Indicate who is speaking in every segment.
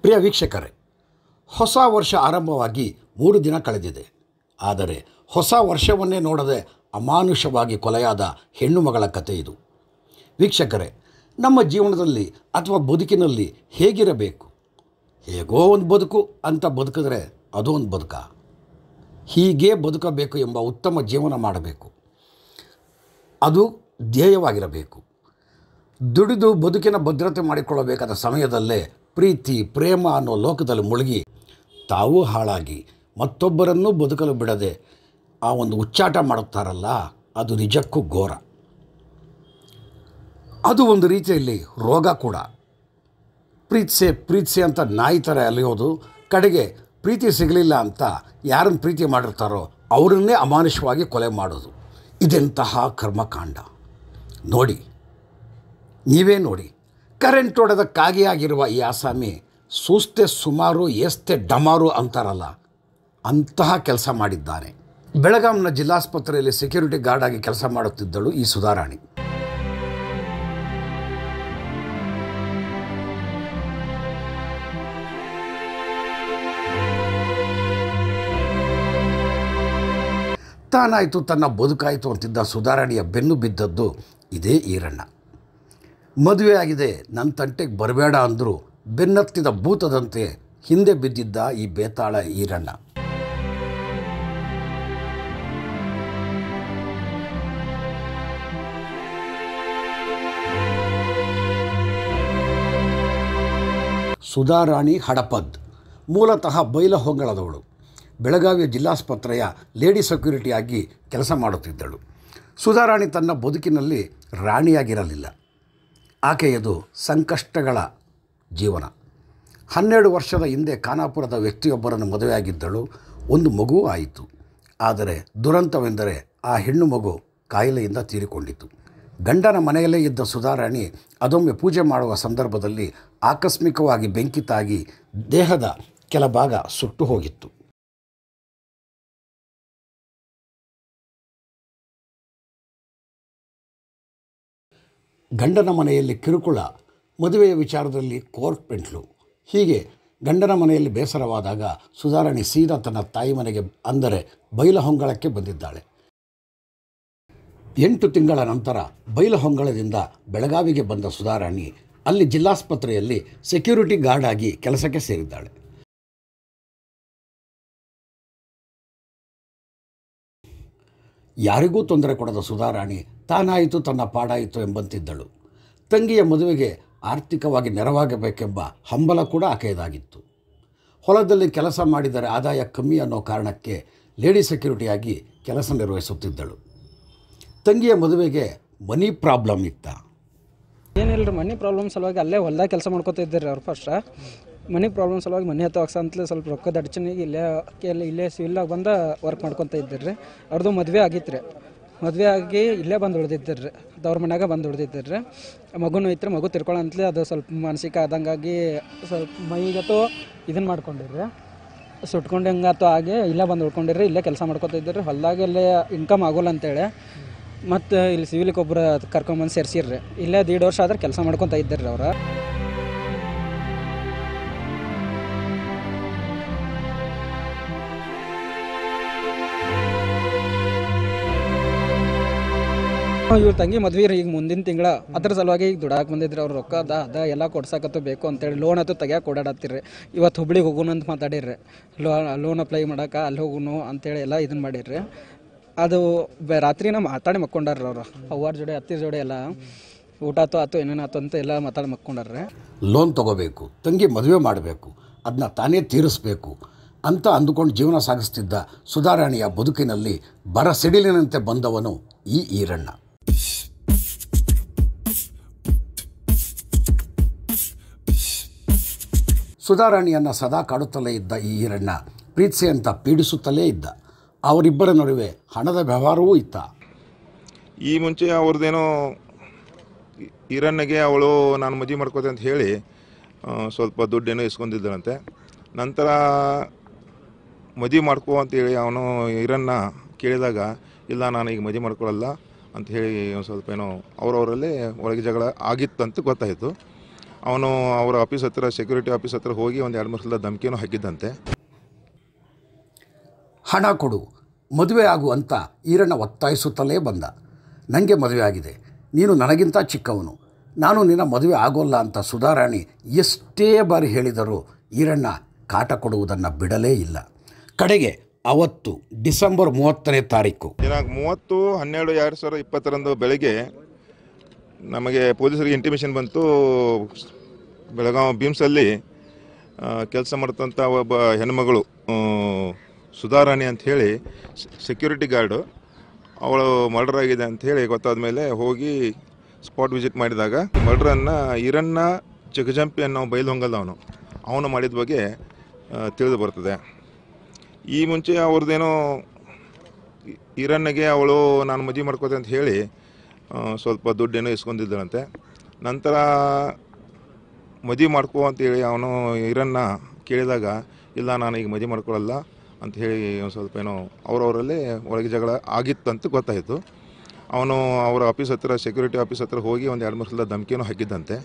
Speaker 1: ಪ್ರಿಯ ವೀಕ್ಷಕರೇ ಹೊಸ ವರ್ಷ ಆರಂಭವಾಗಿ ಮೂರು ದಿನ ಕಳೆದಿದೆ ಆದರೆ ಹೊಸ ವರ್ಷವನ್ನೇ ನೋಡದೆ ಅಮಾನುಷವಾಗಿ ಕೊಲೆಯಾದ ಹೆಣ್ಣು ಮಗಳ ಕಥೆ ಇದು ವೀಕ್ಷಕರೇ ನಮ್ಮ ಜೀವನದಲ್ಲಿ ಅಥವಾ ಬದುಕಿನಲ್ಲಿ ಹೇಗಿರಬೇಕು ಹೇಗೋ ಒಂದು ಬದುಕು ಅಂತ ಬದುಕಿದ್ರೆ ಅದು ಒಂದು ಬದುಕ ಹೀಗೇ ಬದುಕಬೇಕು ಎಂಬ ಉತ್ತಮ ಜೀವನ ಮಾಡಬೇಕು ಅದು ಧ್ಯೇಯವಾಗಿರಬೇಕು ದುಡಿದು ಬದುಕಿನ ಭದ್ರತೆ ಮಾಡಿಕೊಳ್ಳಬೇಕಾದ ಸಮಯದಲ್ಲೇ ಪ್ರೀತಿ ಪ್ರೇಮ ಅನ್ನೋ ಲೋಕದಲ್ಲಿ ಮುಳುಗಿ ತಾವೂ ಹಾಳಾಗಿ ಮತ್ತೊಬ್ಬರನ್ನೂ ಬದುಕಲು ಬಿಡದೆ ಆ ಒಂದು ಉಚ್ಚಾಟ ಮಾಡುತ್ತಾರಲ್ಲ ಅದು ನಿಜಕ್ಕೂ ಘೋರ ಅದು ಒಂದು ರೀತಿಯಲ್ಲಿ ರೋಗ ಕೂಡ ಪ್ರೀತಿಸೆ ಪ್ರೀತಿಸೆ ಅಂತ ನಾಯಿ ಥರ ಅಲಿಯೋದು ಕಡೆಗೆ ಪ್ರೀತಿ ಸಿಗಲಿಲ್ಲ ಅಂತ ಯಾರನ್ನು ಪ್ರೀತಿ ಮಾಡಿರ್ತಾರೋ ಅವರನ್ನೇ ಅಮಾನುಷವಾಗಿ ಕೊಲೆ ಮಾಡೋದು ಇದೆಂತಹ ಕರ್ಮಕಾಂಡ ನೋಡಿ ನೀವೇ ನೋಡಿ ಕರೆಂಟ್ ಹೊಡೆದ ಕಾಗೆಯಾಗಿರುವ ಈ ಆಸಾಮಿ ಸೂಸ್ತೆ ಸುಮಾರು ಎಸ್ತೆ ಡಮಾರು ಅಂತಾರಲ್ಲ ಅಂತಹ ಕೆಲಸ ಮಾಡಿದ್ದಾನೆ ಬೆಳಗಾಂನ ಜಿಲ್ಲಾಸ್ಪತ್ರೆಯಲ್ಲಿ ಸೆಕ್ಯೂರಿಟಿ ಗಾರ್ಡ್ ಆಗಿ ಕೆಲಸ ಮಾಡುತ್ತಿದ್ದಳು ಈ ಸುಧಾರಾಣಿ ತಾನಾಯಿತು ತನ್ನ ಬದುಕಾಯಿತು ಅಂತಿದ್ದ ಸುಧಾರಾಣಿಯ ಬೆನ್ನು ಬಿದ್ದದ್ದು ಇದೇ ಈರಣ್ಣ ಮದುವೆ ಆಗಿದೆ ನನ್ನ ತಂಟೆಗೆ ಬರಬೇಡ ಅಂದರೂ ಬೆನ್ನತ್ತಿದ ಭೂತದಂತೆ ಹಿಂದೆ ಬಿದ್ದಿದ್ದ ಈ ಬೇತಾಳ ಈರಣ್ಣ ಸುಧಾರಾಣಿ ಹಡಪದ್ ಮೂಲತಃ ಬೈಲಹೊಂಗಲದವಳು ಬೆಳಗಾವಿಯ ಜಿಲ್ಲಾಸ್ಪತ್ರೆಯ ಲೇಡಿ ಸೆಕ್ಯೂರಿಟಿಯಾಗಿ ಕೆಲಸ ಮಾಡುತ್ತಿದ್ದಳು ಸುಧಾರಾಣಿ ತನ್ನ ಬದುಕಿನಲ್ಲಿ ರಾಣಿಯಾಗಿರಲಿಲ್ಲ ಆಕೆಯದು ಸಂಕಷ್ಟಗಳ ಜೀವನ ಹನ್ನೆರಡು ವರ್ಷದ ಹಿಂದೆ ಖಾನಾಪುರದ ವ್ಯಕ್ತಿಯೊಬ್ಬರನ್ನು ಮದುವೆಯಾಗಿದ್ದಳು ಒಂದು ಮಗು ಆಯಿತು ಆದರೆ ದುರಂತವೆಂದರೆ ಆ ಹೆಣ್ಣು ಮಗು ಕಾಯಿಲೆಯಿಂದ ತೀರಿಕೊಂಡಿತು ಗಂಡನ ಮನೆಯಲ್ಲೇ ಇದ್ದ ಸುಧಾರಾಣಿ ಅದೊಮ್ಮೆ ಪೂಜೆ ಮಾಡುವ ಸಂದರ್ಭದಲ್ಲಿ ಆಕಸ್ಮಿಕವಾಗಿ ಬೆಂಕಿ ತಾಗಿ ದೇಹದ ಕೆಲ ಭಾಗ ಸುಟ್ಟು ಹೋಗಿತ್ತು ಗಂಡನ ಮನೆಯಲ್ಲಿ ಕಿರುಕುಳ ಮದುವೆಯ ವಿಚಾರದಲ್ಲಿ ಕೋರ್ಟ್ ಪೆಂಟ್ಲು ಹೀಗೆ ಗಂಡನ ಮನೆಯಲ್ಲಿ ಬೇಸರವಾದಾಗ ಸುಧಾರಾಣಿ ಸೀದಾ ತನ್ನ ತಾಯಿ ಮನೆಗೆ ಅಂದರೆ ಬೈಲಹೊಂಗಳಕ್ಕೆ ಬಂದಿದ್ದಾಳೆ ಎಂಟು ತಿಂಗಳ ನಂತರ ಬೈಲಹೊಂಗಳದಿಂದ ಬೆಳಗಾವಿಗೆ ಬಂದ ಸುಧಾರಾಣಿ ಅಲ್ಲಿ ಜಿಲ್ಲಾಸ್ಪತ್ರೆಯಲ್ಲಿ ಸೆಕ್ಯೂರಿಟಿ ಗಾರ್ಡ್ ಆಗಿ ಕೆಲಸಕ್ಕೆ ಸೇರಿದ್ದಾಳೆ ಯಾರಿಗೂ ತೊಂದರೆ ಕೊಡದ ಸುಧಾರಾಣಿ ತಾನಾಯಿತು ತನ್ನ ಪಾಡಾಯಿತು ಎಂಬಂತಿದ್ದಳು ತಂಗಿಯ ಮದುವೆಗೆ ಆರ್ಥಿಕವಾಗಿ ನೆರವಾಗಬೇಕೆಂಬ ಹಂಬಲ ಕೂಡ ಆಕೆಯದಾಗಿತ್ತು ಹೊಲದಲ್ಲಿ ಕೆಲಸ ಮಾಡಿದರೆ ಆದಾಯ ಕಮ್ಮಿ ಅನ್ನೋ ಕಾರಣಕ್ಕೆ ಲೇಡಿ ಸೆಕ್ಯೂರಿಟಿಯಾಗಿ ಕೆಲಸ ನಿರ್ವಹಿಸುತ್ತಿದ್ದಳು ತಂಗಿಯ ಮದುವೆಗೆ ಮನಿ ಪ್ರಾಬ್ಲಮ್ ಇತ್ತ
Speaker 2: ಏನಿಲ್ಲ ರೀ ಮನಿ ಪ್ರಾಬ್ಲಮ್ ಸಲುವಾಗಿ ಅಲ್ಲೇ ಹೊಲ್ದಾಗ ಕೆಲಸ ಮಾಡ್ಕೊತಾ ಇದ್ದೀರಿ ಅವ್ರು ಫಸ್ಟ್ ಮನಿ ಪ್ರಾಬ್ಲಮ್ ಸಲುವಾಗಿ ಮನೆ ಹತ್ತು ಅಂತಲೇ ಸ್ವಲ್ಪ ರೊಕ್ಕದ ಅಡಚಣೆಗೆ ಇಲ್ಲೇ ಇಲ್ಲಿ ಇಲ್ಲೇ ಸಿವಿಲ್ಲಾಗ ಬಂದು ವರ್ಕ್ ಮಾಡ್ಕೊತ ಇದ್ದೀರಿ ಅವ್ರದ್ದು ಮದುವೆ ಆಗಿತ್ತು ರೀ ಮದುವೆ ಆಗಿ ಇಲ್ಲೇ ಬಂದು ಉಳ್ದಿದ್ದೀರಿ ರೀ ಅವ್ರ ಮನ್ಯಾಗ ಬಂದು ಉಳ್ದಿದ್ದೀರಿ ರೀ ಮಗುನೂ ಐತ್ರಿ ಮಗು ತಿರ್ಕೊಳ್ಳಂತಲೇ ಅದು ಸ್ವಲ್ಪ ಮಾನಸಿಕ ಆದಂಗಾಗಿ ಸ್ವಲ್ಪ ಮೈಗತ್ತು ಇದನ್ನು ಮಾಡ್ಕೊಂಡಿರಿ ಸುಟ್ಕೊಂಡು ಹೆಂಗಾತು ಆಗಿ ಇಲ್ಲೇ ಬಂದು ಉಳ್ಕೊಂಡಿರಿ ಇಲ್ಲೇ ಕೆಲಸ ಮಾಡ್ಕೊತಾ ಇದ್ದೀರಿ ಹೊಲ್ದಾಗೆಲ್ಲೇ ಇನ್ಕಮ್ ಆಗೋಲ್ಲ ಅಂತೇಳಿ ಮತ್ತು ಇಲ್ಲಿ ಸಿವಿಲಿಗೆ ಒಬ್ಬರು ಕರ್ಕೊಂಬಂದು ಸೇರ್ಸಿರ್ರಿ ಇಲ್ಲೇ ದೀಡ್ ವರ್ಷ ಆದ್ರೆ ಕೆಲಸ ಮಾಡ್ಕೊತ ಇದ್ದೀರಿ ಅವ್ರು ಇವ್ರ ತಂಗಿ ಮದ್ವೆ ರೀ ಈಗ ಮುಂದಿನ ತಿಂಗಳ ಅದ್ರ ಸಲುವಾಗಿ ಈಗ ದುಡಾಕ್ ಬಂದಿದ್ರಿ ಅವ್ರು ರೊಕ್ಕ ಅದ ಅದ ಎಲ್ಲ ಕೊಡ್ಸಕತ್ತು ಬೇಕು ಅಂತೇಳಿ ಲೋನ್ ಹತ್ತು ತೆಗಿಯಕ್ಕೆ ಓಡಾಡತ್ತಿರಿ ಇವತ್ತು ಹುಬ್ಳಿಗೆ ಹೋಗೋಣ ಅಂತ ಮಾತಾಡಿರ್ರಿ ಲೋ ಲೋನ್ ಅಪ್ಲೈ ಮಾಡಕ್ಕೆ ಅಲ್ಲಿ ಹೋಗುನು ಅಂತೇಳಿ ಎಲ್ಲ ಇದನ್ನ ಮಾಡಿರ್ರಿ ಅದು ಬೆ- ರಾತ್ರಿನ ಮಾತಾಡಿ ಮಕ್ಕೊಂಡಾರ್ರಿ ಅವ್ರು ಅವ್ವಾರ ಜೋಡಿ ಅತ್ತಿ ಜೋಡಿ ಎಲ್ಲ ಊಟ ಆತು ಆತು ಏನೇನಾತು ಅಂತ ಎಲ್ಲ ಮಾತಾಡಿ ಮಕ್ಕೊಂಡಾರ್ರಿ
Speaker 1: ಲೋನ್ ತಗೋಬೇಕು ತಂಗಿ ಮದುವೆ ಮಾಡಬೇಕು ಅದನ್ನ ತಾನೇ ತೀರಿಸಬೇಕು ಅಂತ ಅಂದುಕೊಂಡು ಜೀವನ ಸಾಗಿಸ್ತಿದ್ದ ಸುಧಾರಾಣಿಯ ಬದುಕಿನಲ್ಲಿ ಬರ ಸಿಡಿಲಿನಂತೆ ಬಂದವನು ಈ ಈರಣ್ಣ ಸುಧಾರಾಣಿಯನ್ನು ಸದಾ ಕಾಡುತ್ತಲೇ ಇದ್ದ ಈ ಈರಣ್ಣ ಪ್ರೀತಿಸಿ ಅಂತ ಪೀಡಿಸುತ್ತಲೇ ಇದ್ದ ಅವರಿಬ್ಬರ ನಡುವೆ ಹಣದ ವ್ಯವಹಾರವೂ ಇತ್ತ
Speaker 3: ಈ ಮುಂಚೆ ಅವ್ರದ್ದೇನೋ ಈರಣ್ಣಗೆ ಅವಳು ನಾನು ಮದುವೆ ಮಾಡ್ಕೋತೆ ಅಂತ ಹೇಳಿ ಆ, ಸ್ವಲ್ಪ ದುಡ್ಡೇನೋ ಇಸ್ಕೊಂಡಿದ್ದಳಂತೆ ನಂತರ ಮದುವೆ ಮಾಡ್ಕೋ ಅಂತೇಳಿ ಅವನು ಈರಣ್ಣ ಕೇಳಿದಾಗ ಇಲ್ಲ ನಾನು ಈಗ ಮದುವೆ ಮಾಡ್ಕೊಳ್ಳಲ್ಲ ಅಂತ ಹೇಳಿ ಒಂದು ಸ್ವಲ್ಪ ಏನೋ ಅವರವರಲ್ಲೇ ಒಳಗೆ ಜಗಳ ಆಗಿತ್ತಂತ ಗೊತ್ತಾಯಿತು ಅವನು ಅವರ ಆಫೀಸ್ ಹತ್ರ ಸೆಕ್ಯೂರಿಟಿ ಆಫೀಸ್ ಹತ್ರ ಹೋಗಿ ಒಂದು ಎರಡು ಮೂರು ಸಲ ಧಮಕಿನೂ ಹಾಕಿದ್ದಂತೆ
Speaker 1: ಹಣ ಕೊಡು ಮದುವೆ ಆಗು ಅಂತ ಈರಣ್ಣ ಒತ್ತಾಯಿಸುತ್ತಲೇ ಬಂದ ನನಗೆ ಮದುವೆ ಆಗಿದೆ ನೀನು ನನಗಿಂತ ಚಿಕ್ಕವನು ನಾನು ನಿನ್ನ ಮದುವೆ ಆಗೋಲ್ಲ ಅಂತ ಸುಧಾರಾಣಿ ಎಷ್ಟೇ ಬಾರಿ ಹೇಳಿದರೂ ಈರಣ್ಣ ಕಾಟ ಕೊಡುವುದನ್ನು ಬಿಡಲೇ ಇಲ್ಲ ಕಡೆಗೆ ಅವತ್ತು ಡಿಸೆಂಬರ್ ಮೂವತ್ತನೇ ತಾರೀಕು
Speaker 3: ದಿನಾಂಕ ಮೂವತ್ತು ಹನ್ನೆರಡು ಎರಡು ಸಾವಿರದ ಇಪ್ಪತ್ತರಂದು ಬೆಳಗ್ಗೆ ನಮಗೆ ಪೊಲೀಸರಿಗೆ ಇಂಟಿಮೇಷನ್ ಬಂತು ಬೆಳಗಾವಿ ಬೀಮ್ಸಲ್ಲಿ ಕೆಲಸ ಮಾಡ್ತಂಥ ಒಬ್ಬ ಹೆಣ್ಮಗಳು ಆ, ಸುಧಾರಾಣಿ ಅಂತ ಹೇಳಿ ಸೆಕ್ಯೂರಿಟಿ ಗಾರ್ಡು ಅವಳು ಮರ್ಡರ್ ಆಗಿದೆ ಅಂತ ಹೇಳಿ ಗೊತ್ತಾದ ಮೇಲೆ ಹೋಗಿ ಸ್ಪಾಟ್ ವಿಸಿಟ್ ಮಾಡಿದಾಗ ಮರ್ಡ್ರನ್ನು ಈರಣ್ಣ ಚಿಗಜಂಪಿ ಅನ್ನೋ ಬೈಲಹೊಂಗಲ್ ಅವನು ಅವನು ಮಾಡಿದ ಬಗ್ಗೆ ಆ, ತಿಳಿದು ಬರ್ತದೆ ಈ ಮುಂಚೆ ಅವ್ರದ್ದೇನೋ ಈ- ಈರಣ್ಣಗೆ ಅವಳು ನಾನು ಮದುವೆ ಮಾಡ್ಕೋತೆ ಅಂತ ಹೇಳಿ ಆ, ಸ್ವಲ್ಪ ದುಡ್ಡೇನೋ ಇಸ್ಕೊಂಡಿದ್ದಳಂತೆ ನಂತರ ಮದುವೆ ಮಾಡ್ಕೋ ಅಂತೇಳಿ ಅವನು ಈರಣ್ಣ ಕೇಳಿದಾಗ ಇಲ್ಲ ನಾನು ಈಗ ಮದುವೆ ಮಾಡ್ಕೊಳ್ಳಲ್ಲ ಅಂತ ಹೇಳಿ ಒಂದು ಸ್ವಲ್ಪ ಏನೋ ಅವರವರಲ್ಲೇ ಒಳಗೆ ಜಗಳ ಆಗಿತ್ತಂತ ಗೊತ್ತಾಯಿತು ಅವನು ಅವರ ಆಫೀಸ್ ಹತ್ರ ಸೆಕ್ಯೂರಿಟಿ ಆಫೀಸ್ ಹತ್ರ ಹೋಗಿ ಒಂದು ಎರಡು ಮೂರು ಸಲ ಧಮಕಿನೂ ಹಾಕಿದ್ದಂತೆ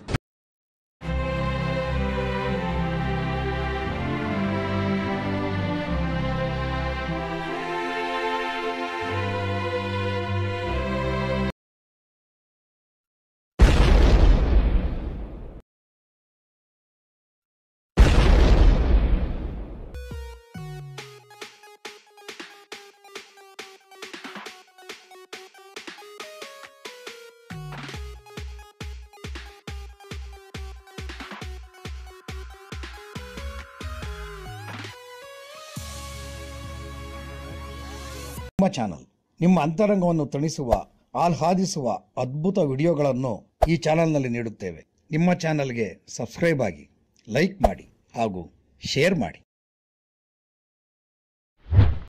Speaker 1: ನಿಮ್ಮ ಚಾನಲ್ ನಿಮ್ಮ ಅಂತರಂಗವನ್ನು ತಣಿಸುವ ಆಹ್ಲಾದಿಸುವ ಅದ್ಭುತ ವಿಡಿಯೋಗಳನ್ನು ಈ ಚಾನಲ್ನಲ್ಲಿ ನೀಡುತ್ತೇವೆ ನಿಮ್ಮ ಚಾನಲ್ಗೆ ಸಬ್ಸ್ಕ್ರೈಬ್ ಆಗಿ ಲೈಕ್ ಮಾಡಿ ಹಾಗೂ ಶೇರ್ ಮಾಡಿ